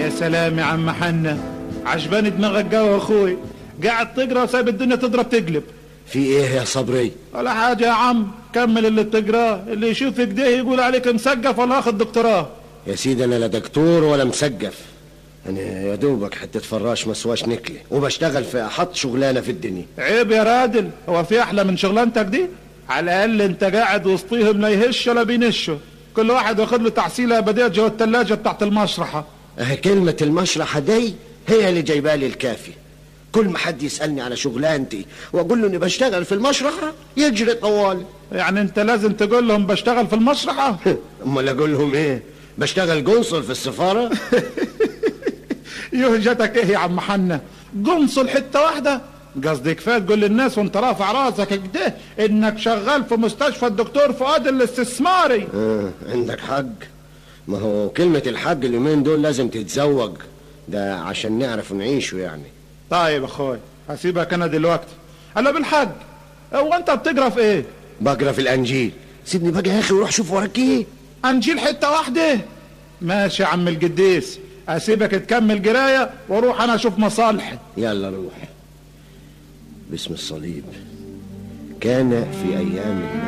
يا سلام يا عم حنا عجباني دماغك جو يا اخوي قاعد تقرا وسايب الدنيا تضرب تقلب في ايه يا صبري ولا حاجة يا عم كمل اللي بتقراه اللي يشوف كده يقول عليك مسقف ولا اخد دكتوراه يا سيدي انا لا دكتور ولا مسقف انا يا دوبك حته فراش مسواش نكله وبشتغل في احط شغلانه في الدنيا عيب يا رادل هو في احلى من شغلانتك دي على الاقل انت قاعد وسطيهم لا يهش ولا بينشوا كل واحد واخد له تحصيله ابديه جوه الثلاجه بتاعت المشرحه اه كلمه المشرحه دي هي اللي جايبالي الكافي كل ما حد يسالني على شغلانتي واقول له اني بشتغل في المشرحه يجري طوالي يعني انت لازم تقول لهم بشتغل في المشرحه امال اقول لهم ايه بشتغل قنصل في السفاره يهجتك ايه يا عم حنا قنصل حته واحده قصدي كفايه تقول للناس وانت رافع راسك كده انك شغال في مستشفى الدكتور فؤاد الاستثماري اه عندك حق ما هو كلمه الحق اليومين دول لازم تتزوج ده عشان نعرف نعيشه يعني طيب اخوي هسيبك انا دلوقتي انا بالحق هو انت بتقرا في ايه بقرا في الانجيل سيبني بقى يا اخي وروح شوف وراك ايه انجيل حته واحده ماشي يا عم القديس اسيبك تكمل قرايه واروح انا اشوف مصالحي يلا روح باسم الصليب كان في ايام